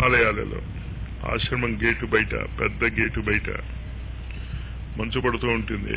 హిమాలయాలలో ఆశ్రమం గేటు బయట పెద్ద గేటు బయట మంచు పడుతూ ఉంటుంది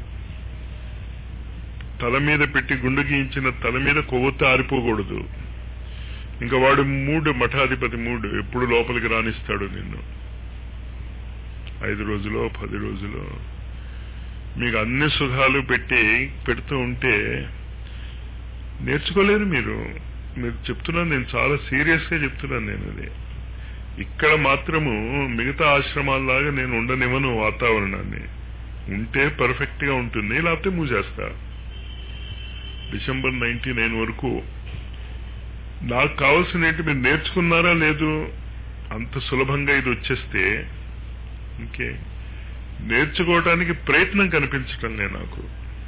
తల మీద పెట్టి గుండు గీయించిన తల మీద కొవ్వొత్తి ఆరిపోకూడదు ఇంకా వాడు మూడు మఠాధిపతి మూడు ఎప్పుడు లోపలికి రాణిస్తాడు నిన్ను ఐదు రోజులో పది రోజులో మీకు అన్ని సుఖాలు పెట్టి పెడుతూ ఉంటే నేర్చుకోలేరు మీరు మీరు చెప్తున్నాను నేను చాలా సీరియస్ గా చెప్తున్నాను నేను అది ఇక్కడ మాత్రము మిగతా ఆశ్రమాల్లాగా నేను ఉండనివ్వను వాతావరణాన్ని ఉంటే పర్ఫెక్ట్ గా ఉంటుంది లేకపోతే మూసేస్తా డిసెంబర్ నైన్టీ నైన్ వరకు నాకు కావాల్సిన ఏంటి మీరు నేర్చుకున్నారా లేదు అంత సులభంగా ఇది వచ్చేస్తే ఇంకే నేర్చుకోవటానికి ప్రయత్నం కనిపించటం లే నాకు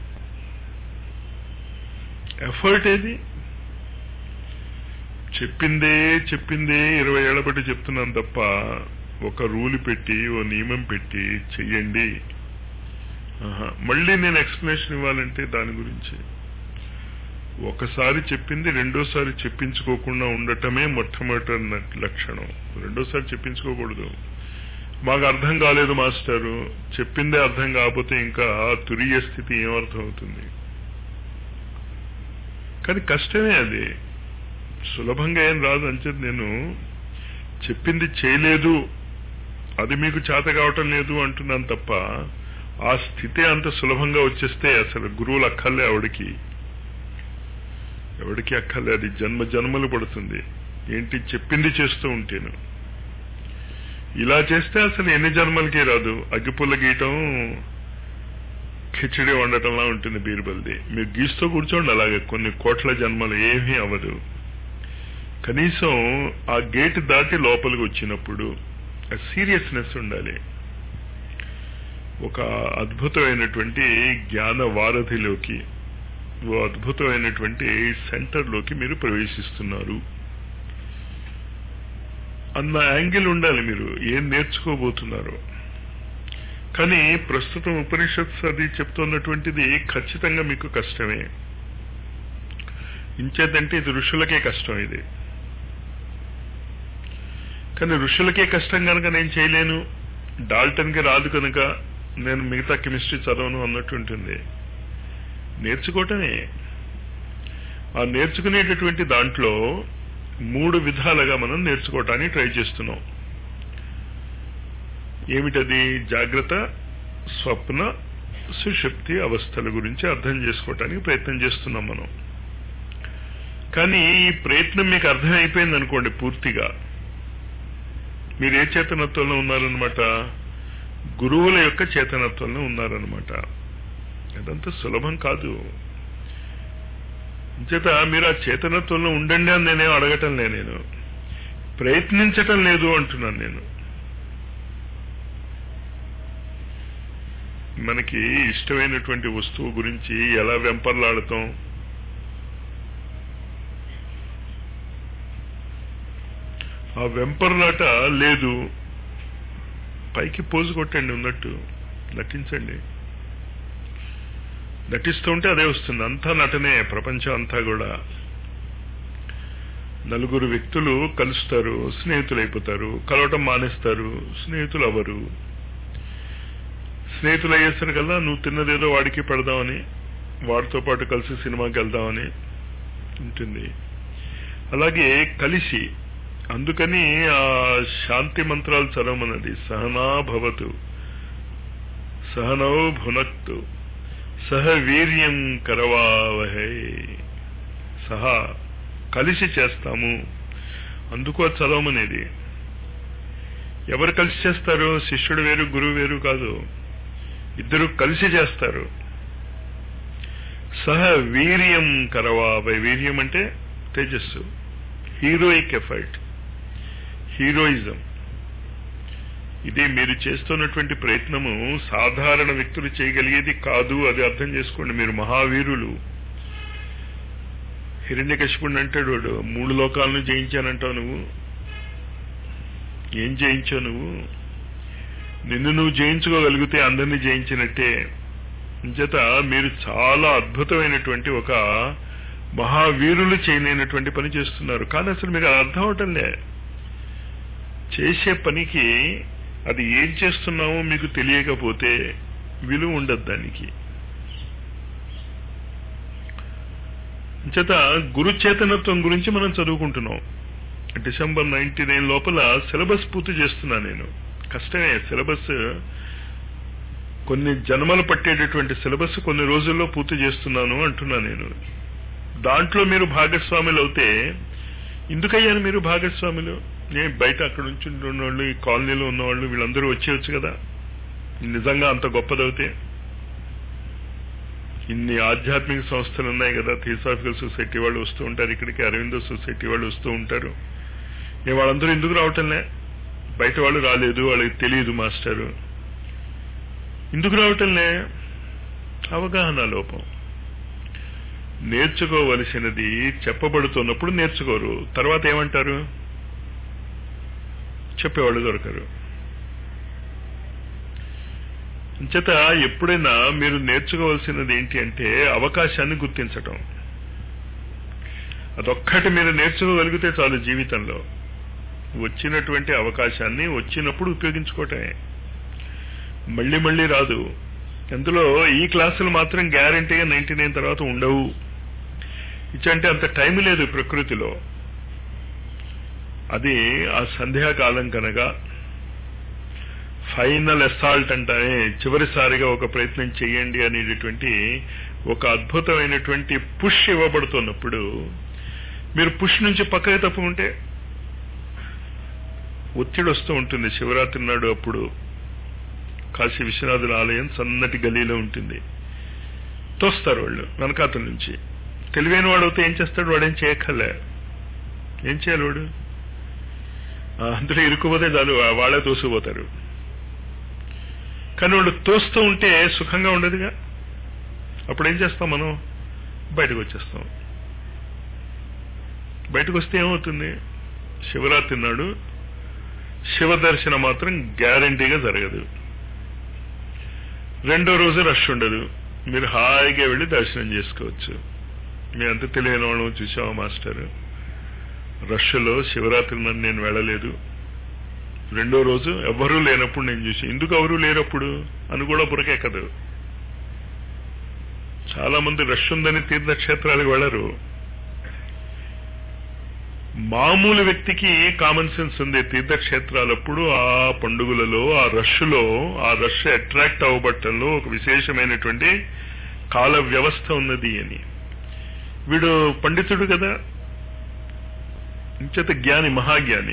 ఎఫర్ట్ ఏది చెప్పిందే చెప్పిందే ఇరవై ఏళ్ల బట్టి చెప్తున్నాను తప్ప ఒక రూల్ పెట్టి ఓ నియమం పెట్టి చెయ్యండి ఆహా. మళ్ళీ నేను ఎక్స్ప్లెనేషన్ ఇవ్వాలంటే దాని గురించి ఒకసారి చెప్పింది రెండోసారి చెప్పించుకోకుండా ఉండటమే మొట్టమొదటి న- లక్షణం రెండోసారి చెప్పించుకోకూడదు మాకు అర్థం కాలేదు మాస్టారు చెప్పిందే అర్థం కాకపోతే ఇంకా తురియ స్థితి ఏమర్థం అవుతుంది కానీ కష్టమే అది సులభంగా ఏం రాదు అంటే నేను చెప్పింది చేయలేదు అది మీకు చేత కావటం లేదు అంటున్నాను తప్ప ఆ స్థితి అంత సులభంగా వచ్చేస్తే అసలు గురువులు అక్కర్లే ఆవిడకి ఎవడికి అక్కర్లే అది జన్మ జన్మలు పడుతుంది ఏంటి చెప్పింది చేస్తూ ఉంటేను ఇలా చేస్తే అసలు ఎన్ని జన్మలకి రాదు అగ్గిపుల్ల గీయటం కిచిడి వండటంలా ఉంటుంది బీర్బల్ది మీరు గీస్తూ కూర్చోండి అలాగే కొన్ని కోట్ల జన్మలు ఏమీ అవ్వదు కనీసం ఆ గేట్ దాటి లోపలికి వచ్చినప్పుడు సీరియస్నెస్ ఉండాలి ఒక అద్భుతమైనటువంటి జ్ఞాన వారధిలోకి ఓ అద్భుతమైనటువంటి సెంటర్లోకి మీరు ప్రవేశిస్తున్నారు అన్న యాంగిల్ ఉండాలి మీరు ఏం నేర్చుకోబోతున్నారు కానీ ప్రస్తుతం ఉపనిషత్స్ అది చెప్తున్నటువంటిది ఖచ్చితంగా మీకు కష్టమే ఇంచేతంటే ఇది ఋషులకే కష్టం ఇది కానీ ఋషులకే కష్టం కనుక నేను చేయలేను డాల్టన్కి రాదు కనుక నేను మిగతా కెమిస్ట్రీ చదవను అన్నట్టు ఉంటుంది నేర్చుకోవటమే ఆ నేర్చుకునేటటువంటి దాంట్లో మూడు విధాలుగా మనం నేర్చుకోవటానికి ట్రై చేస్తున్నాం ఏమిటది జాగ్రత్త స్వప్న సుషుప్తి అవస్థల గురించి అర్థం చేసుకోవటానికి ప్రయత్నం చేస్తున్నాం మనం కానీ ఈ ప్రయత్నం మీకు అర్థమైపోయింది అనుకోండి పూర్తిగా మీరు ఏ చేతనత్వంలో ఉన్నారనమాట గురువుల యొక్క చేతనత్వంలో ఉన్నారనమాట అదంతా సులభం కాదు చేత మీరు ఆ చేతనత్వంలో ఉండండి అని నేనేం అడగటం లే నేను ప్రయత్నించటం లేదు అంటున్నాను నేను మనకి ఇష్టమైనటువంటి వస్తువు గురించి ఎలా వెంపర్లాడతాం ఆ వెంపర్లాట లేదు పైకి పోజు కొట్టండి ఉన్నట్టు నటించండి నటిస్తూ ఉంటే అదే వస్తుంది అంతా నటనే ప్రపంచం అంతా కూడా నలుగురు వ్యక్తులు కలుస్తారు స్నేహితులు అయిపోతారు కలవటం మానేస్తారు స్నేహితులు అవ్వరు స్నేహితులు అయ్యేసరికల్లా నువ్వు తిన్నదేదో వాడికి పెడదామని వాడితో పాటు కలిసి సినిమాకి వెళ్దామని ఉంటుంది అలాగే కలిసి అందుకని ఆ శాంతి మంత్రాలు చదవమన్నది సహనా భవతు సహనౌ భునక్తు సహ వీర్యం కరవావహై సహా కలిసి చేస్తాము అందుకు అది చదవమనేది ఎవరు కలిసి చేస్తారు శిష్యుడు వేరు గురువు వేరు కాదు ఇద్దరు కలిసి చేస్తారు సహ వీర్యం కరవావై వీర్యం అంటే తేజస్సు హీరోయిక్ ఎఫర్ట్ హీరోయిజం ఇది మీరు చేస్తున్నటువంటి ప్రయత్నము సాధారణ వ్యక్తులు చేయగలిగేది కాదు అది అర్థం చేసుకోండి మీరు మహావీరులు హిరణ్యకశిపుణ్ణి అంటాడు వాడు మూడు లోకాలను జయించానంటావు నువ్వు ఏం జయించావు నువ్వు నిన్ను నువ్వు జయించుకోగలిగితే అందరినీ జయించినట్టే చేత మీరు చాలా అద్భుతమైనటువంటి ఒక మహావీరులు చేయలేనటువంటి పని చేస్తున్నారు కానీ అసలు మీకు అది అర్థం అవటంలే చేసే పనికి అది ఏం చేస్తున్నామో మీకు తెలియకపోతే విలువ ఉండదు దానికి చేత గురు చేతనత్వం గురించి మనం చదువుకుంటున్నాం డిసెంబర్ నైన్టీ నైన్ లోపల సిలబస్ పూర్తి చేస్తున్నా నేను కష్టమే సిలబస్ కొన్ని జన్మలు పట్టేటటువంటి సిలబస్ కొన్ని రోజుల్లో పూర్తి చేస్తున్నాను అంటున్నా నేను దాంట్లో మీరు భాగస్వాములు అవుతే ఎందుకయ్యారు మీరు భాగస్వాములు నేను బయట అక్కడ నుంచి ఉన్నవాళ్ళు ఈ కాలనీలో ఉన్నవాళ్ళు వీళ్ళందరూ వచ్చేయచ్చు కదా నిజంగా అంత గొప్పదవుతే ఇన్ని ఆధ్యాత్మిక సంస్థలు ఉన్నాయి కదా థియోసాఫికల్ సొసైటీ వాళ్ళు వస్తూ ఉంటారు ఇక్కడికి అరవిందో సొసైటీ వాళ్ళు వస్తూ ఉంటారు నేను వాళ్ళందరూ ఎందుకు రావటంలే బయట వాళ్ళు రాలేదు వాళ్ళకి తెలియదు మాస్టరు ఎందుకు రావటంలే అవగాహన లోపం నేర్చుకోవలసినది చెప్పబడుతున్నప్పుడు నేర్చుకోరు తర్వాత ఏమంటారు చెప్పేవాళ్ళు దొరకరు చేత ఎప్పుడైనా మీరు నేర్చుకోవాల్సినది ఏంటి అంటే అవకాశాన్ని గుర్తించటం అదొక్కటి మీరు నేర్చుకోగలిగితే చాలు జీవితంలో వచ్చినటువంటి అవకాశాన్ని వచ్చినప్పుడు ఉపయోగించుకోవటమే మళ్ళీ మళ్ళీ రాదు అందులో ఈ క్లాసులు మాత్రం గ్యారంటీగా నైన్టీ నైన్ తర్వాత ఉండవు ఇచ్చంటే అంత టైం లేదు ప్రకృతిలో అది ఆ సంధ్యాకాలం కనుక ఫైనల్ అసాల్ట్ అంటానే చివరిసారిగా ఒక ప్రయత్నం చేయండి అనేటటువంటి ఒక అద్భుతమైనటువంటి పుష్ ఇవ్వబడుతున్నప్పుడు మీరు పుష్ నుంచి పక్కకి తప్పుకుంటే ఒత్తిడి వస్తూ ఉంటుంది శివరాత్రి నాడు అప్పుడు కాశీ విశ్వనాథుల ఆలయం సన్నటి గలీలో ఉంటుంది తోస్తారు వాళ్ళు వెనకాతల నుంచి తెలివైన వాడు అయితే ఏం చేస్తాడు వాడేం చేయక్కర్లే ఏం చేయాలి వాడు అందులో ఇరుక్కుపోతే చాలు వాళ్ళే తోసిపోతారు కానీ వాళ్ళు తోస్తూ ఉంటే సుఖంగా ఉండదుగా అప్పుడు ఏం చేస్తాం మనం బయటకు వచ్చేస్తాం బయటకు వస్తే ఏమవుతుంది శివరాత్రి నాడు శివ దర్శనం మాత్రం గ్యారంటీగా జరగదు రెండో రోజు రష్ ఉండదు మీరు హాయిగా వెళ్ళి దర్శనం చేసుకోవచ్చు మీ అంత తెలియని వాళ్ళం చూసావా మాస్టర్ రష్లో శివరాత్రి నాడు నేను వెళ్ళలేదు రెండో రోజు ఎవరూ లేనప్పుడు నేను చూసి ఎందుకు ఎవరూ లేనప్పుడు అని కూడా బురకెక్కదు చాలా మంది రష్ ఉందని తీర్థక్షేత్రాలకు వెళ్ళరు మామూలు వ్యక్తికి కామన్ సెన్స్ ఉంది తీర్థక్షేత్రాలప్పుడు ఆ పండుగలలో ఆ రష్లో ఆ రష్ అట్రాక్ట్ అవ్వబట్టంలో ఒక విశేషమైనటువంటి కాల వ్యవస్థ ఉన్నది అని వీడు పండితుడు కదా ఇంచేత జ్ఞాని మహాజ్ఞాని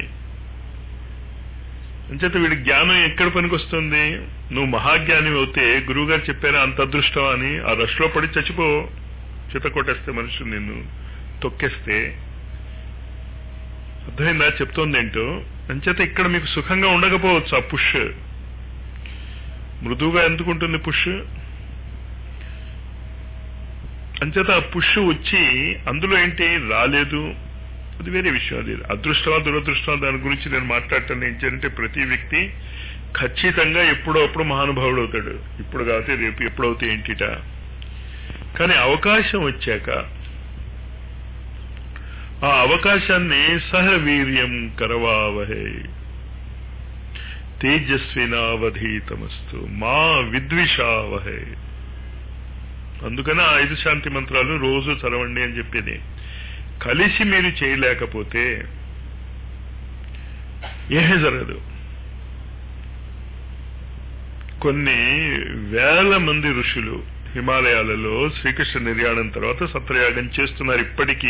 అంచేత వీడి జ్ఞానం ఎక్కడ పనికొస్తుంది నువ్వు మహాజ్ఞాని అవుతే గురువుగారు చెప్పారా అంత అదృష్టం అని ఆ రష్లో పడి చచ్చిపో చిత కొట్టేస్తే మనుషులు నిన్ను తొక్కేస్తే అర్థమైందా చెప్తోంది ఏంటో అంచేత ఇక్కడ మీకు సుఖంగా ఉండకపోవచ్చు ఆ పుష్ మృదువుగా ఎందుకుంటుంది పుష్ అంచేత ఆ పుష్ వచ్చి అందులో ఏంటి రాలేదు అది వేరే విషయం అది అదృష్టమా దురదృష్టమా దాని గురించి నేను మాట్లాడటం ఏంటంటే ప్రతి వ్యక్తి ఖచ్చితంగా ఎప్పుడో అప్పుడు మహానుభావుడు అవుతాడు ఇప్పుడు కాకపోతే రేపు ఎప్పుడవుతే ఏంటిట కానీ అవకాశం వచ్చాక ఆ అవకాశాన్ని సహవీర్యం కరవావహే తేజస్వినావధీతమస్తు మా విద్విషావహే అందుకని ఆ ఐదు శాంతి మంత్రాలు రోజు చదవండి అని చెప్పేది కలిసి మీరు చేయలేకపోతే ఏమీ జరగదు కొన్ని వేల మంది ఋషులు హిమాలయాలలో శ్రీకృష్ణ నిర్యాణం తర్వాత సత్రయాగం చేస్తున్నారు ఇప్పటికీ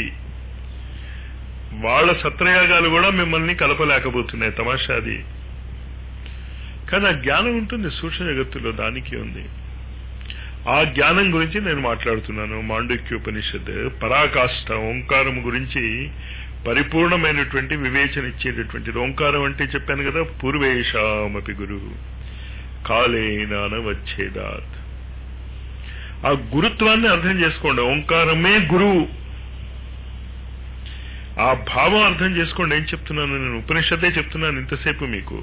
వాళ్ళ సత్రయాగాలు కూడా మిమ్మల్ని కలపలేకపోతున్నాయి తమాషాది కానీ ఆ జ్ఞానం ఉంటుంది సూక్ష్మ జగత్తులో దానికి ఉంది ఆ జ్ఞానం గురించి నేను మాట్లాడుతున్నాను మాండుక్యోపనిషత్ పరాకాష్ట ఓంకారం గురించి పరిపూర్ణమైనటువంటి వివేచన ఇచ్చేటటువంటిది ఓంకారం అంటే చెప్పాను కదా పూర్వేషామపి గురు కాలేనాన వచ్చేదాత్ ఆ గురుత్వాన్ని అర్థం చేసుకోండి ఓంకారమే గురువు ఆ భావం అర్థం చేసుకోండి ఏం చెప్తున్నాను నేను ఉపనిషత్తే చెప్తున్నాను ఇంతసేపు మీకు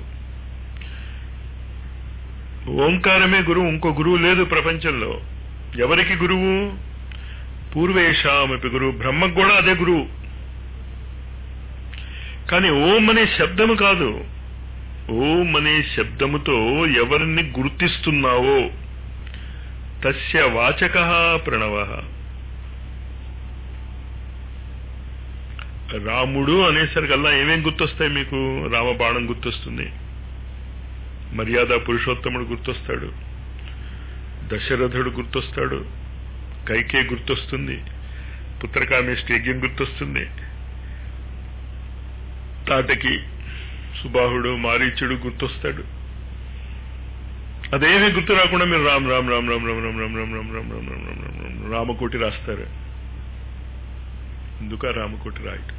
ఓంకారమే గురువు ఇంకో గురువు లేదు ప్రపంచంలో ఎవరికి గురువు పూర్వేషామపి గురువు బ్రహ్మకు కూడా అదే గురువు కానీ ఓం అనే శబ్దము కాదు ఓం అనే శబ్దముతో ఎవరిని గుర్తిస్తున్నావో తస్య వాచక ప్రణవ రాముడు అనేసరికల్లా ఏమేం గుర్తొస్తాయి మీకు రామబాణం గుర్తొస్తుంది మర్యాద పురుషోత్తముడు గుర్తొస్తాడు దశరథుడు గుర్తొస్తాడు కైకే గుర్తొస్తుంది పుత్రకామేష్టి యజ్ఞం గుర్తొస్తుంది తాటకి సుబాహుడు మారీచుడు గుర్తొస్తాడు అదేమీ గుర్తు రాకుండా మీరు రామ్ రామ్ రామ్ రామ్ రామ్ రామ్ రామ్ రామ్ రామ్ రామ్ రామ్ రామ్ రామ్ రామ్ రామ్ రామకోటి రాస్తారు ఎందుక రామకోటి రాయటం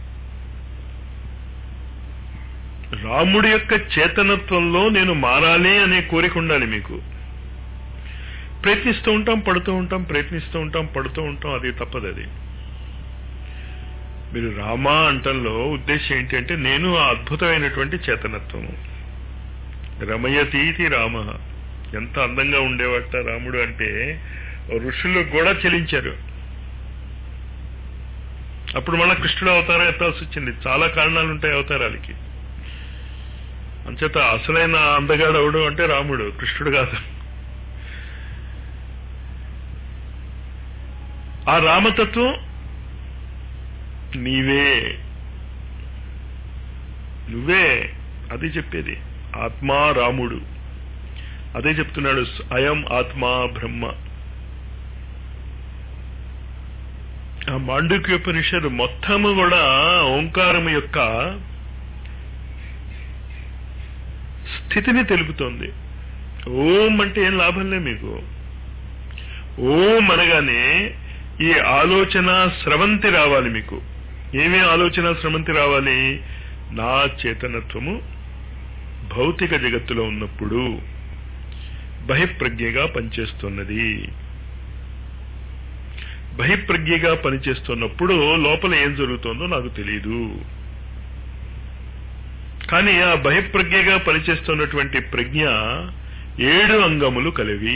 రాముడి యొక్క చేతనత్వంలో నేను మారాలి అనే కోరిక ఉండాలి మీకు ప్రయత్నిస్తూ ఉంటాం పడుతూ ఉంటాం ప్రయత్నిస్తూ ఉంటాం పడుతూ ఉంటాం అది తప్పదు అది మీరు రామా అంటంలో ఉద్దేశం ఏంటి అంటే నేను ఆ అద్భుతమైనటువంటి చేతనత్వము రమయతీతి రామ ఎంత అందంగా ఉండేవట రాముడు అంటే ఋషులు కూడా చెలించారు అప్పుడు మళ్ళా కృష్ణుడు అవతారం ఎత్తాల్సి వచ్చింది చాలా కారణాలు ఉంటాయి అవతారాలకి అంచేత అసలైన అందగాడవుడు అంటే రాముడు కృష్ణుడు కాదు ఆ రామతత్వం నీవే నువ్వే అది చెప్పేది ఆత్మా రాముడు అదే చెప్తున్నాడు అయం ఆత్మా బ్రహ్మ ఆ మాండుక్యోపనిషద్ మొత్తము కూడా ఓంకారం యొక్క స్థితిని తెలుపుతోంది ఓం అంటే ఏం లాభంలే మీకు ఓం అనగానే ఈ ఆలోచన స్రవంతి రావాలి మీకు ఏమేం ఆలోచన స్రవంతి రావాలి నా చేతనత్వము భౌతిక జగత్తులో ఉన్నప్పుడు బహిప్రజ్ఞగా పనిచేస్తున్నది బహిప్రజ్ఞగా పనిచేస్తున్నప్పుడు లోపల ఏం జరుగుతుందో నాకు తెలియదు కానీ ఆ బహిప్రజ్ఞగా పనిచేస్తున్నటువంటి ప్రజ్ఞ ఏడు అంగములు కలివి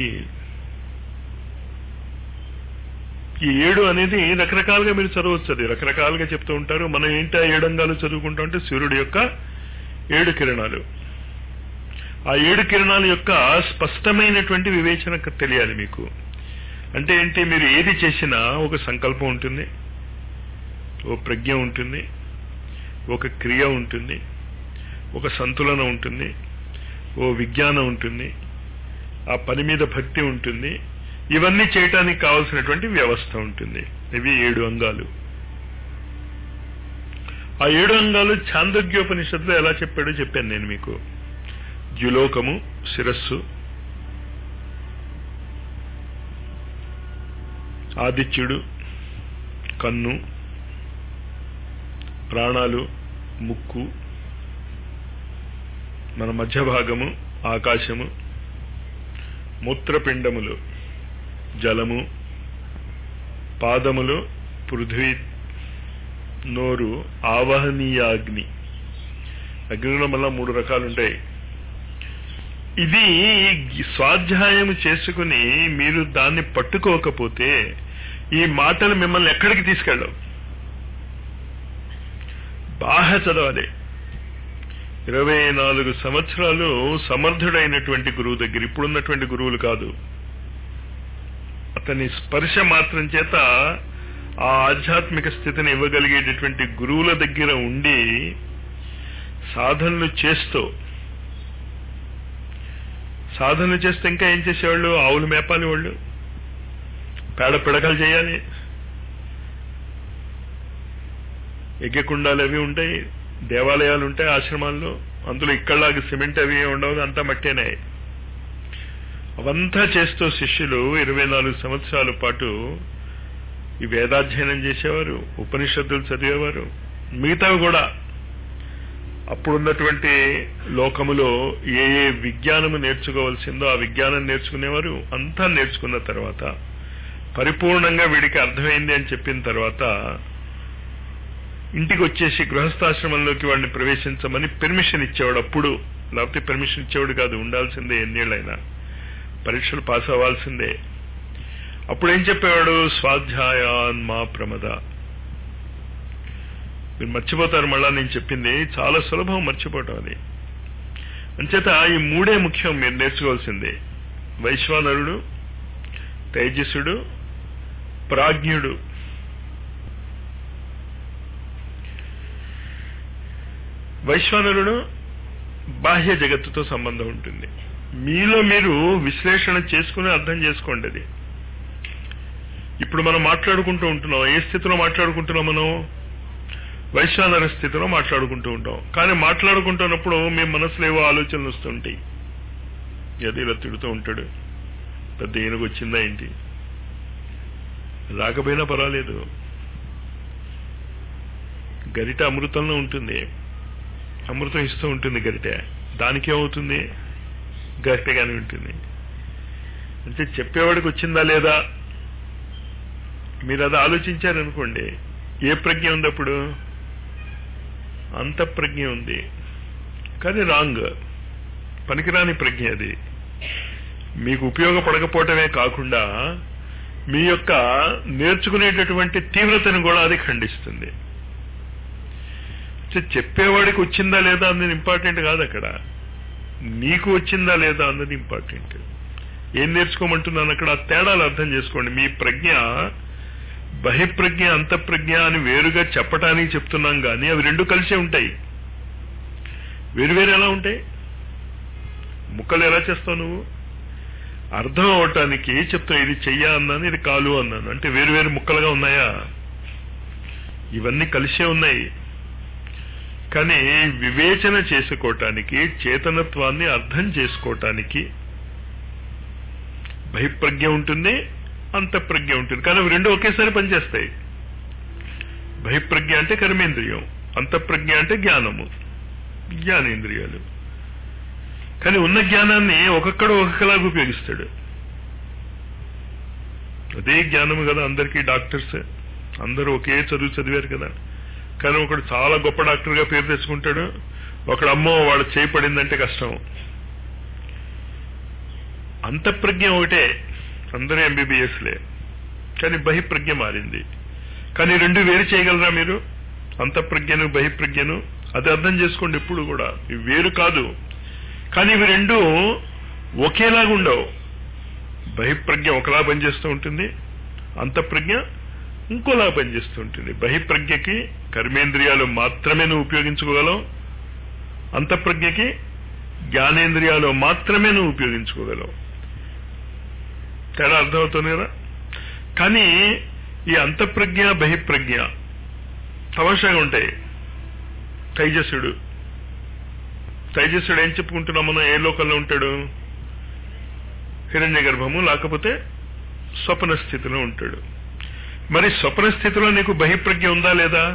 ఈ ఏడు అనేది రకరకాలుగా మీరు చదవచ్చు అది రకరకాలుగా చెప్తూ ఉంటారు మనం ఏంటి ఆ ఏడు అంగాలు చదువుకుంటా ఉంటే సూర్యుడు యొక్క ఏడు కిరణాలు ఆ ఏడు కిరణాల యొక్క స్పష్టమైనటువంటి వివేచన తెలియాలి మీకు అంటే ఏంటి మీరు ఏది చేసినా ఒక సంకల్పం ఉంటుంది ఓ ప్రజ్ఞ ఉంటుంది ఒక క్రియ ఉంటుంది ఒక సంతులన ఉంటుంది ఓ విజ్ఞానం ఉంటుంది ఆ పని మీద భక్తి ఉంటుంది ఇవన్నీ చేయటానికి కావలసినటువంటి వ్యవస్థ ఉంటుంది ఇవి ఏడు అంగాలు ఆ ఏడు అంగాలు ఛాందోగ్యోపనిషత్తులో ఎలా చెప్పాడో చెప్పాను నేను మీకు ద్యులోకము శిరస్సు ఆదిత్యుడు కన్ను ప్రాణాలు ముక్కు మన మధ్య భాగము ఆకాశము మూత్రపిండములు జలము పాదములు పృథ్వీ నోరు ఆవహనీయాగ్ని అగ్నిలో మళ్ళా మూడు రకాలు ఉంటాయి ఇది స్వాధ్యాయం చేసుకుని మీరు దాన్ని పట్టుకోకపోతే ఈ మాటలు మిమ్మల్ని ఎక్కడికి తీసుకెళ్ళవు బాగా చదవాలి ఇరవై నాలుగు సంవత్సరాలు సమర్థుడైనటువంటి గురువు దగ్గర ఇప్పుడున్నటువంటి గురువులు కాదు అతని స్పర్శ మాత్రం చేత ఆ ఆధ్యాత్మిక స్థితిని ఇవ్వగలిగేటటువంటి గురువుల దగ్గర ఉండి సాధనలు చేస్తూ సాధనలు చేస్తే ఇంకా ఏం చేసేవాళ్ళు ఆవులు మేపాలి వాళ్ళు పేడ పిడకలు చేయాలి యజ్ఞకుండాలు అవి ఉంటాయి దేవాలయాలు ఉంటాయి ఆశ్రమాల్లో అందులో ఇక్కడలాగా సిమెంట్ అవి ఉండవు అంతా మట్టేనే అవంతా చేస్తూ శిష్యులు ఇరవై నాలుగు సంవత్సరాల పాటు ఈ వేదాధ్యయనం చేసేవారు ఉపనిషత్తులు చదివేవారు మిగతావి కూడా అప్పుడున్నటువంటి లోకములో ఏ ఏ విజ్ఞానము నేర్చుకోవాల్సిందో ఆ విజ్ఞానం నేర్చుకునేవారు అంతా నేర్చుకున్న తర్వాత పరిపూర్ణంగా వీడికి అర్థమైంది అని చెప్పిన తర్వాత ఇంటికి వచ్చేసి గృహస్థాశ్రమంలోకి వాడిని ప్రవేశించమని పెర్మిషన్ ఇచ్చేవాడు అప్పుడు లేకపోతే పెర్మిషన్ ఇచ్చేవాడు కాదు ఉండాల్సిందే ఎన్నేళ్ళైనా పరీక్షలు పాస్ అవ్వాల్సిందే అప్పుడు ఏం చెప్పేవాడు స్వాధ్యాయాన్ మా ప్రమద మీరు మర్చిపోతారు మళ్ళా నేను చెప్పింది చాలా సులభం మర్చిపోవటం అది అంచేత ఈ మూడే ముఖ్యం మీరు నేర్చుకోవాల్సింది వైశ్వానరుడు తేజస్సుడు ప్రాజ్ఞుడు వైశ్వానరుడు బాహ్య జగత్తుతో సంబంధం ఉంటుంది మీలో మీరు విశ్లేషణ చేసుకుని అర్థం చేసుకోండి అది ఇప్పుడు మనం మాట్లాడుకుంటూ ఉంటున్నాం ఏ స్థితిలో మాట్లాడుకుంటున్నాం మనం వైశ్వానర స్థితిలో మాట్లాడుకుంటూ ఉంటాం కానీ మాట్లాడుకుంటున్నప్పుడు మీ మనసులో ఏవో ఆలోచనలు వస్తుంటాయి ఏదో ఇలా తిడుతూ ఉంటాడు పెద్ద ఏనుగు వచ్చిందా ఏంటి రాకపోయినా పర్వాలేదు గరిట అమృతంలో ఉంటుంది అమృతం ఇస్తూ ఉంటుంది గరిట దానికి ఏమవుతుంది గరిటగానే ఉంటుంది అంటే చెప్పేవాడికి వచ్చిందా లేదా మీరు అది ఆలోచించారనుకోండి ఏ ప్రజ్ఞ ఉంది అప్పుడు అంత ప్రజ్ఞ ఉంది కానీ రాంగ్ పనికిరాని ప్రజ్ఞ అది మీకు ఉపయోగపడకపోవటమే కాకుండా మీ యొక్క నేర్చుకునేటటువంటి తీవ్రతను కూడా అది ఖండిస్తుంది చెప్పేవాడికి వచ్చిందా లేదా అన్నది ఇంపార్టెంట్ కాదు అక్కడ నీకు వచ్చిందా లేదా అన్నది ఇంపార్టెంట్ ఏం నేర్చుకోమంటున్నాను అక్కడ ఆ తేడాలు అర్థం చేసుకోండి మీ ప్రజ్ఞ బహిప్రజ్ఞ అంతఃప్రజ్ఞ అని వేరుగా చెప్పటానికి చెప్తున్నాం కానీ అవి రెండు కలిసే ఉంటాయి వేరు వేరు ఎలా ఉంటాయి ముక్కలు ఎలా చేస్తావు నువ్వు అర్థం అవటానికి చెప్తావు ఇది చెయ్య అన్నాను ఇది కాలు అన్నాను అంటే వేరు వేరు ముక్కలుగా ఉన్నాయా ఇవన్నీ కలిసే ఉన్నాయి కానీ వివేచన చేసుకోవటానికి చేతనత్వాన్ని అర్థం చేసుకోవటానికి బహిప్రజ్ఞ ఉంటుంది అంతఃప్రజ్ఞ ఉంటుంది కానీ అవి రెండు ఒకేసారి పనిచేస్తాయి బహిప్రజ్ఞ అంటే కర్మేంద్రియం అంతఃప్రజ్ఞ అంటే జ్ఞానము జ్ఞానేంద్రియాలు కానీ ఉన్న జ్ఞానాన్ని ఒక్కొక్కడు ఒక్కొక్కలాగా ఉపయోగిస్తాడు అదే జ్ఞానము కదా అందరికీ డాక్టర్స్ అందరూ ఒకే చదువు చదివారు కదా కానీ ఒకడు చాలా గొప్ప డాక్టర్గా పేరు తెచ్చుకుంటాడు ఒకడు అమ్మో వాడు చేయి పడిందంటే కష్టం అంతఃప్రజ్ఞ ఒకటే అందరూ ఎంబీబీఎస్లే కానీ బహిప్రజ్ఞ మారింది కానీ రెండు వేరు చేయగలరా మీరు అంతఃప్రజ్ఞను బహిప్రజ్ఞను అది అర్థం చేసుకోండి ఎప్పుడు కూడా ఇవి వేరు కాదు కానీ ఇవి రెండు ఒకేలాగా ఉండవు బహిప్రజ్ఞ ఒకలా పనిచేస్తూ ఉంటుంది అంతఃప్రజ్ఞ ఇంకోలా పనిచేస్తూ ఉంటుంది బహిప్రజ్ఞకి కర్మేంద్రియాలు మాత్రమే నువ్వు ఉపయోగించుకోగలవు అంతఃప్రజ్ఞకి జ్ఞానేంద్రియాలు మాత్రమే నువ్వు ఉపయోగించుకోగలవు తేడా అర్థమవుతుంది కదా కానీ ఈ అంతఃప్రజ్ఞ బహిప్రజ్ఞ తమాషాగా ఉంటాయి తైజస్సుడు తైజస్సుడు ఏం చెప్పుకుంటున్నాం మనం ఏ లోకంలో ఉంటాడు హిరణ్య గర్భము లేకపోతే స్వప్న స్థితిలో ఉంటాడు మరి స్వప్న స్థితిలో నీకు బహిప్రజ్ఞ ఉందా లేదా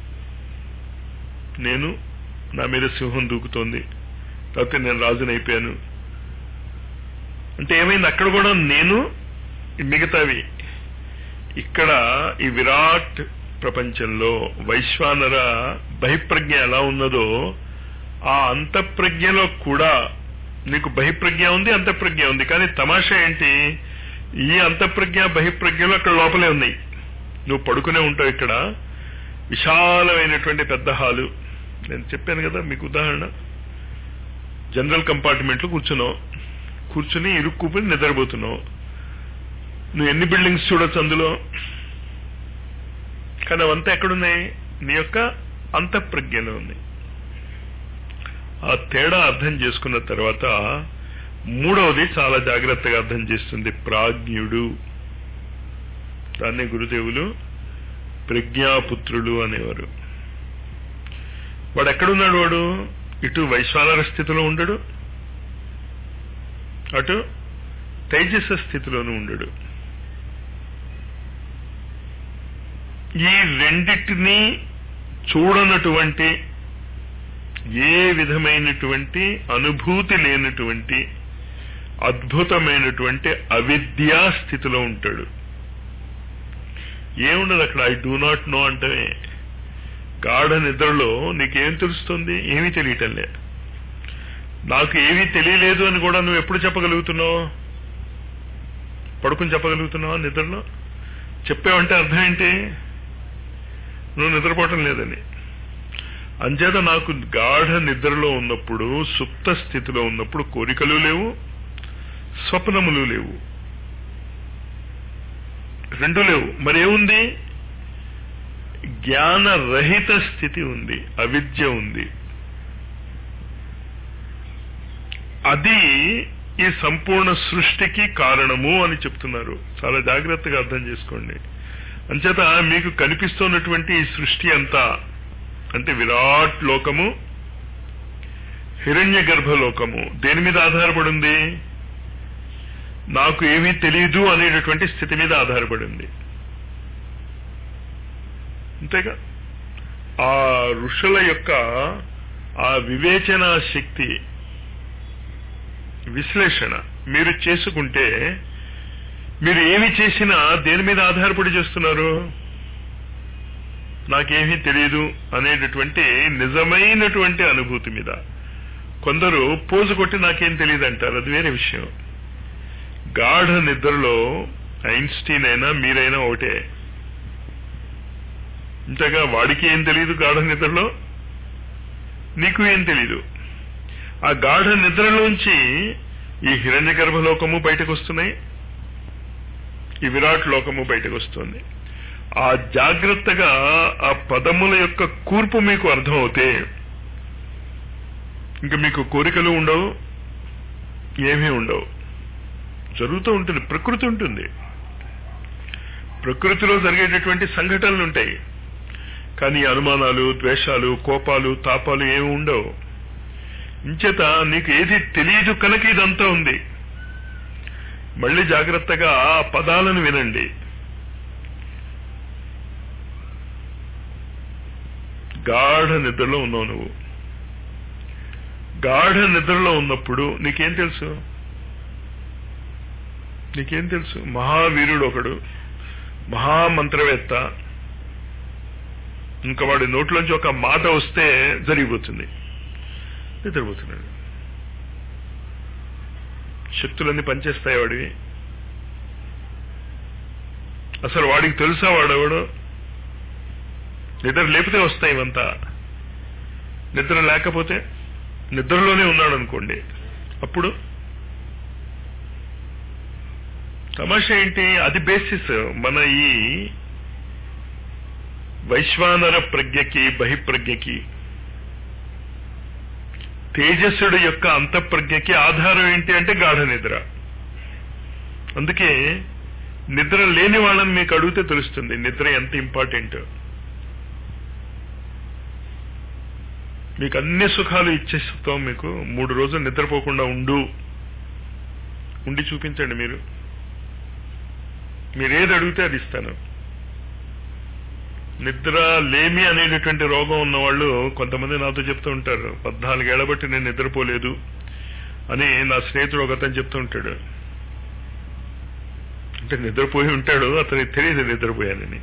నేను నా మీద సింహం దూకుతోంది లేకపోతే నేను రాజునైపోయాను అంటే ఏమైంది అక్కడ కూడా నేను మిగతావి ఇక్కడ ఈ విరాట్ ప్రపంచంలో వైశ్వానర బహిప్రజ్ఞ ఎలా ఉన్నదో ఆ అంతఃప్రజ్ఞలో కూడా నీకు బహిప్రజ్ఞ ఉంది అంతఃప్రజ్ఞ ఉంది కానీ తమాషా ఏంటి ఈ అంతఃప్రజ్ఞ బహిప్రజ్ఞలు అక్కడ లోపలే ఉన్నాయి నువ్వు పడుకునే ఉంటావు ఇక్కడ విశాలమైనటువంటి పెద్ద హాలు నేను చెప్పాను కదా మీకు ఉదాహరణ జనరల్ కంపార్ట్మెంట్లో కూర్చున్నావు కూర్చుని ఇరుక్కుపోయి నిద్రపోతున్నావు నువ్వు ఎన్ని బిల్డింగ్స్ చూడొచ్చు అందులో కానీ అవంతా ఎక్కడున్నాయి నీ యొక్క అంతఃప్రజ్ఞలో ఉంది ఆ తేడా అర్థం చేసుకున్న తర్వాత మూడవది చాలా జాగ్రత్తగా అర్థం చేస్తుంది ప్రాజ్ఞుడు దాన్ని గురుదేవులు ప్రజ్ఞాపుత్రులు అనేవారు వాడు ఎక్కడున్నాడు వాడు ఇటు వైశ్వానర స్థితిలో ఉండడు అటు తేజస్స స్థితిలోనూ ఉండడు ఈ రెండిటిని చూడనటువంటి ఏ విధమైనటువంటి అనుభూతి లేనటువంటి అద్భుతమైనటువంటి అవిద్యా స్థితిలో ఉంటాడు ఏముండదు అక్కడ ఐ డూ నాట్ నో అంటే గాఢ నిద్రలో నీకేం తెలుస్తుంది ఏమీ తెలియటంలే నాకు ఏమీ తెలియలేదు అని కూడా నువ్వు ఎప్పుడు చెప్పగలుగుతున్నావు పడుకుని చెప్పగలుగుతున్నావా నిద్రలో చెప్పావంటే అర్థం ఏంటి నువ్వు నిద్రపోవటం లేదని అంచేత నాకు గాఢ నిద్రలో ఉన్నప్పుడు సుప్త స్థితిలో ఉన్నప్పుడు కోరికలు లేవు స్వప్నములు లేవు రెండు లేవు మరేముంది జ్ఞానరహిత స్థితి ఉంది అవిద్య ఉంది అది ఈ సంపూర్ణ సృష్టికి కారణము అని చెప్తున్నారు చాలా జాగ్రత్తగా అర్థం చేసుకోండి అంచేత మీకు కనిపిస్తున్నటువంటి ఈ సృష్టి అంతా అంటే విరాట్ లోకము హిరణ్య గర్భలోకము దేని మీద ఆధారపడి ఉంది నాకు ఏమీ తెలియదు అనేటటువంటి స్థితి మీద ఆధారపడి ఉంది అంతేగా ఆ ఋషుల యొక్క ఆ వివేచన శక్తి విశ్లేషణ మీరు చేసుకుంటే మీరు ఏమి చేసినా దేని మీద ఆధారపడి చేస్తున్నారు నాకేమీ తెలియదు అనేటటువంటి నిజమైనటువంటి అనుభూతి మీద కొందరు పోజు కొట్టి నాకేం తెలియదు అంటారు అది వేరే విషయం గాఢ నిద్రలో ఐన్స్టీన్ అయినా మీరైనా ఒకటే ఇంతగా వాడికి ఏం తెలియదు గాఢ నిద్రలో నీకు ఏం తెలీదు ఆ గాఢ నిద్రలోంచి ఈ హిరణ్య గర్భలోకము బయటకు వస్తున్నాయి ఈ విరాట్ లోకము బయటకు వస్తుంది ఆ జాగ్రత్తగా ఆ పదముల యొక్క కూర్పు మీకు అర్థమవుతే ఇంకా మీకు కోరికలు ఉండవు ఏమీ ఉండవు జరుగుతూ ఉంటుంది ప్రకృతి ఉంటుంది ప్రకృతిలో జరిగేటటువంటి సంఘటనలు ఉంటాయి కానీ అనుమానాలు ద్వేషాలు కోపాలు తాపాలు ఏమి ఉండవు ఇంచేత నీకు ఏది తెలియదు కనుక ఇదంతా ఉంది మళ్ళీ జాగ్రత్తగా ఆ పదాలను వినండి గాఢ నిద్రలో ఉన్నావు నువ్వు గాఢ నిద్రలో ఉన్నప్పుడు నీకేం తెలుసు నీకేం తెలుసు మహావీరుడు ఒకడు మహామంత్రవేత్త ఇంకా వాడి నోట్లోంచి ఒక మాట వస్తే జరిగిపోతుంది నిద్రపోతున్నాడు శక్తులన్నీ పనిచేస్తాయి వాడివి అసలు వాడికి తెలుసా వాడెవడు నిద్ర లేపితే వస్తాయి ఇవంతా నిద్ర లేకపోతే నిద్రలోనే ఉన్నాడు అనుకోండి అప్పుడు తమాషా ఏంటి అది బేసిస్ మన ఈ వైశ్వానర ప్రజ్ఞకి బహిప్రజ్ఞకి తేజస్సుడు యొక్క అంతఃప్రజ్ఞకి ఆధారం ఏంటి అంటే గాఢ నిద్ర అందుకే నిద్ర లేని వాళ్ళని మీకు అడిగితే తెలుస్తుంది నిద్ర ఎంత ఇంపార్టెంట్ మీకు అన్ని సుఖాలు ఇచ్చేస్తాం మీకు మూడు రోజులు నిద్రపోకుండా ఉండు ఉండి చూపించండి మీరు మీరేది అడిగితే అది ఇస్తాను నిద్ర లేమి అనేటటువంటి రోగం ఉన్న వాళ్ళు కొంతమంది నాతో చెప్తూ ఉంటారు పద్నాలుగేళ్ల బట్టి నేను నిద్రపోలేదు అని నా స్నేహితుడు ఒక అతను చెప్తూ ఉంటాడు అంటే నిద్రపోయి ఉంటాడు అతనికి తెలియదు నిద్రపోయానని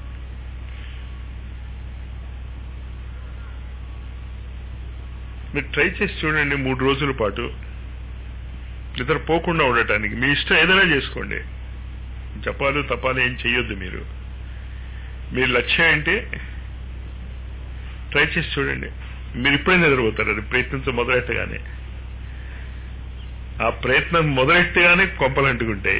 మీరు ట్రై చేసి చూడండి మూడు రోజుల పాటు నిద్రపోకుండా ఉండటానికి మీ ఇష్టం ఏదైనా చేసుకోండి జపాలు తపాలు ఏం చెయ్యొద్దు మీరు మీ లక్ష్యం ఏంటి ట్రై చేసి చూడండి మీరు ఇప్పుడే నిద్రపోతారు అది ప్రయత్నించ మొదలెట్టగానే ఆ ప్రయత్నం మొదలెట్టగానే కొంపలు అంటుకుంటాయి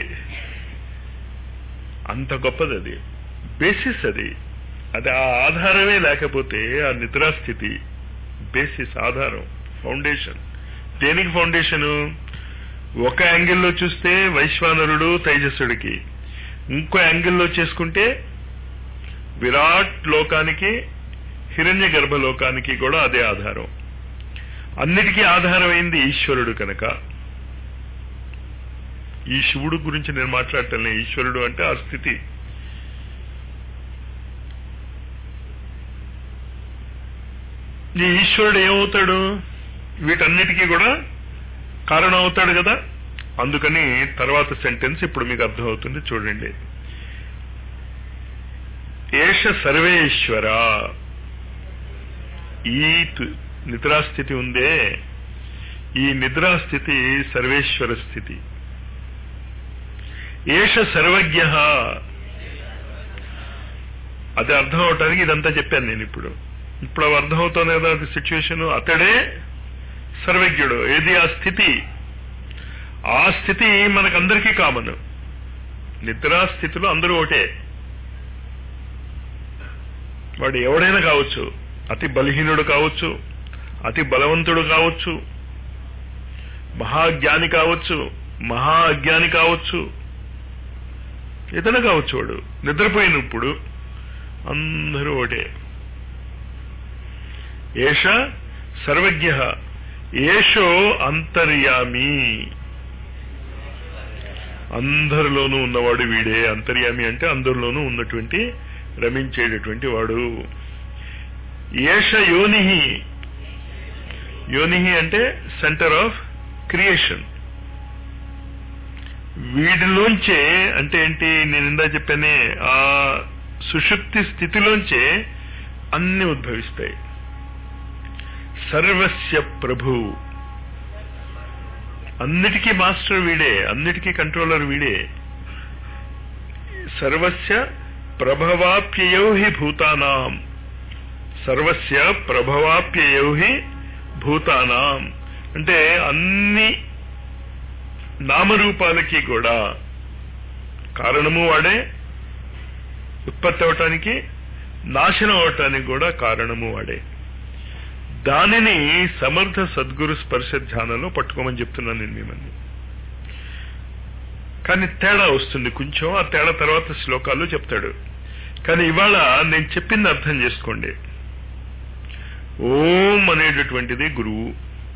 అంత గొప్పది అది బేసిస్ అది అది ఆ ఆధారమే లేకపోతే ఆ నిద్రాస్థితి బేసిస్ ఆధారం ఫౌండేషన్ దేనికి ఫౌండేషను ఒక యాంగిల్లో చూస్తే వైశ్వానరుడు తైజస్సుడికి ఇంకో యాంగిల్లో చేసుకుంటే విరాట్ లోకానికి హిరణ్య గర్భలోకానికి కూడా అదే ఆధారం అన్నిటికీ ఆధారమైంది ఈశ్వరుడు కనుక ఈ శివుడు గురించి నేను మాట్లాడటం ఈశ్వరుడు అంటే ఆ స్థితి ఈ ఈశ్వరుడు ఏమవుతాడు వీటన్నిటికీ కూడా కారణం అవుతాడు కదా అందుకని తర్వాత సెంటెన్స్ ఇప్పుడు మీకు అర్థమవుతుంది చూడండి ఏష సర్వేశ్వర ఈ నిద్రాస్థితి ఉందే ఈ నిద్రాస్థితి సర్వేశ్వర స్థితి ఏష సర్వజ్ఞ అది అర్థం అవటానికి ఇదంతా చెప్పాను నేను ఇప్పుడు ఇప్పుడు అవి అర్థమవుతుంది కదా అది సిచ్యువేషన్ అతడే సర్వజ్ఞుడు ఏది ఆ స్థితి ఆ స్థితి మనకందరికీ కామన్ నిద్రా స్థితిలో అందరూ ఒకటే వాడు ఎవడైనా కావచ్చు అతి బలహీనుడు కావచ్చు అతి బలవంతుడు కావచ్చు మహాజ్ఞాని కావచ్చు మహా అజ్ఞాని కావచ్చు ఏదైనా కావచ్చు వాడు నిద్రపోయినప్పుడు అందరూ ఒకటే ఏష సర్వజ్ఞ ఏషో అంతర్యామి అందరిలోనూ ఉన్నవాడు వీడే అంతర్యామి అంటే అందరిలోనూ ఉన్నటువంటి రమించేటటువంటి వాడు ఏష యోని యోని అంటే సెంటర్ ఆఫ్ క్రియేషన్ వీడిలోంచే అంటే ఏంటి నేను ఇందా చెప్పానే ఆ సుషుప్తి స్థితిలోంచే అన్ని ఉద్భవిస్తాయి సర్వస్య ప్రభు అన్నిటికీ మాస్టర్ వీడే అన్నిటికీ కంట్రోలర్ వీడే సర్వస్య ప్రభవాప్యయౌ హి భూతానాం సర్వస్య ప్రభవాప్యయౌ హి భూతానాం అంటే అన్ని నామరూపాలకి కూడా కారణము వాడే ఉత్పత్తి అవటానికి నాశనం అవటానికి కూడా కారణము వాడే దానిని సమర్థ సద్గురు స్పర్శ ధ్యానంలో పట్టుకోమని చెప్తున్నాను నేను మిమ్మల్ని కానీ తేడా వస్తుంది కొంచెం ఆ తేడా తర్వాత శ్లోకాల్లో చెప్తాడు కానీ ఇవాళ నేను చెప్పింది అర్థం చేసుకోండి ఓం అనేటటువంటిది గురువు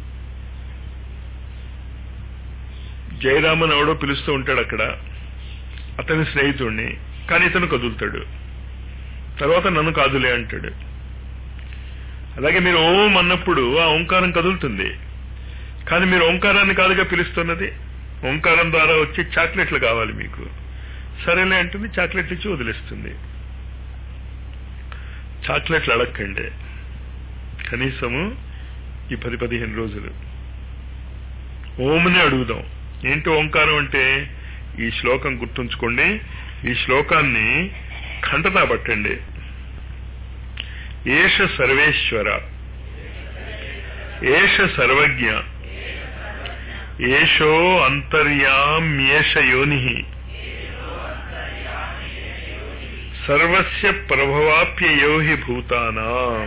జయరామన్ ఎవడో పిలుస్తూ ఉంటాడు అక్కడ అతని స్నేహితుడిని కానీ ఇతను కదులుతాడు తర్వాత నన్ను కాదులే అంటాడు అలాగే మీరు ఓం అన్నప్పుడు ఆ ఓంకారం కదులుతుంది కానీ మీరు ఓంకారాన్ని కాదుగా పిలుస్తున్నది ఓంకారం ద్వారా వచ్చి చాక్లెట్లు కావాలి మీకు సరేలే అంటుంది చాక్లెట్లు ఇచ్చి వదిలేస్తుంది చాక్లెట్లు అడగండి కనీసము ఈ పది పదిహేను రోజులు ఓంని అడుగుదాం ఏంటి ఓంకారం అంటే ఈ శ్లోకం గుర్తుంచుకోండి ఈ శ్లోకాన్ని ఖండతా పట్టండి ఏష సర్వేశ్వర ఏష సర్వజ్ఞ ఏషో అంతర్యామ్యేష యోని సర్వస్య ప్రభవాప్యయో హి భూతానాం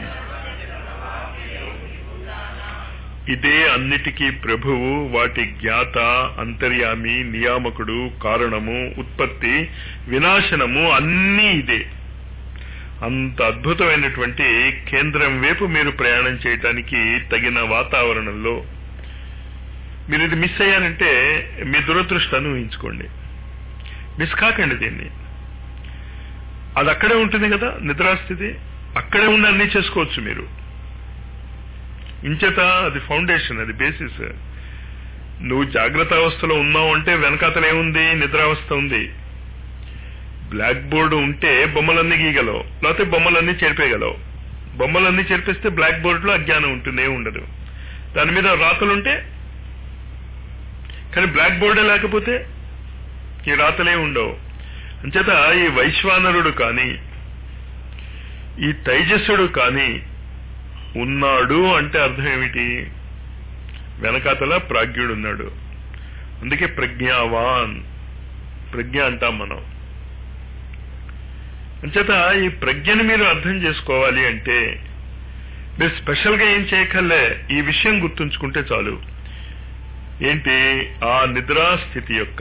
ఇదే అన్నిటికీ ప్రభువు వాటి జ్ఞాత అంతర్యామి నియామకుడు కారణము ఉత్పత్తి వినాశనము అన్నీ ఇదే అంత అద్భుతమైనటువంటి కేంద్రం వైపు మీరు ప్రయాణం చేయటానికి తగిన వాతావరణంలో మీరు ఇది మిస్ అయ్యారంటే మీ దురదృష్టాన్ని ఊహించుకోండి మిస్ కాకండి దీన్ని అది అక్కడే ఉంటుంది కదా నిద్రాస్థితి అక్కడే ఉండి అన్ని చేసుకోవచ్చు మీరు ఇంచేత అది ఫౌండేషన్ అది బేసిస్ నువ్వు జాగ్రత్త అవస్థలో ఉన్నావు అంటే వెనకాతల ఏముంది నిద్రావస్థ ఉంది బ్లాక్ బోర్డు ఉంటే బొమ్మలన్నీ గీయగలవు లేకపోతే బొమ్మలన్నీ చెరిపేయగలవు బొమ్మలన్నీ చెరిపేస్తే బ్లాక్ బోర్డులో అజ్ఞానం ఉంటుంది ఏమి ఉండదు దాని మీద రాతలుంటే కానీ బ్లాక్ బోర్డే లేకపోతే ఈ రాతలే ఉండవు అంచేత ఈ వైశ్వానరుడు కానీ ఈ తైజస్సుడు కానీ ఉన్నాడు అంటే అర్థం ఏమిటి వెనకాతల ప్రాజ్ఞుడు ఉన్నాడు అందుకే ప్రజ్ఞావాన్ ప్రజ్ఞ అంటాం మనం అంచేత ఈ ప్రజ్ఞని మీరు అర్థం చేసుకోవాలి అంటే మీరు స్పెషల్గా ఏం చేయకల్లే ఈ విషయం గుర్తుంచుకుంటే చాలు ఏంటి ఆ నిద్రాస్థితి యొక్క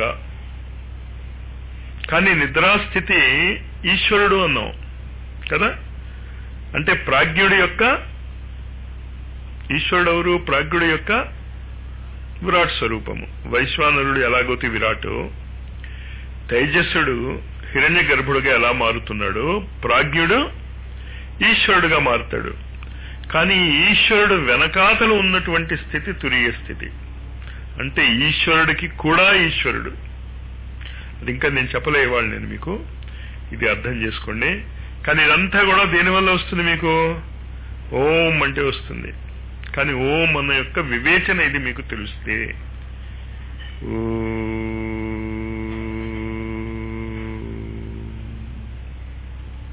కానీ నిద్రాస్థితి ఈశ్వరుడు అన్నాం కదా అంటే ప్రాజ్ఞుడి యొక్క ఈశ్వరుడు ఎవరు ప్రాజ్ఞుడి యొక్క విరాట్ స్వరూపము వైశ్వానరుడు ఎలాగోతి విరాటు తైజస్సుడు హిరణ్య గర్భుడుగా ఎలా మారుతున్నాడు ప్రాజ్ఞుడు ఈశ్వరుడుగా మారుతాడు కానీ ఈశ్వరుడు వెనకాతలు ఉన్నటువంటి స్థితి తురియ స్థితి అంటే ఈశ్వరుడికి కూడా ఈశ్వరుడు అది ఇంకా నేను చెప్పలే ఇవాళ నేను మీకు ఇది అర్థం చేసుకోండి కానీ ఇదంతా కూడా దేనివల్ల వస్తుంది మీకు ఓం అంటే వస్తుంది కానీ ఓం అన్న యొక్క వివేచన ఇది మీకు తెలిస్తే ఓ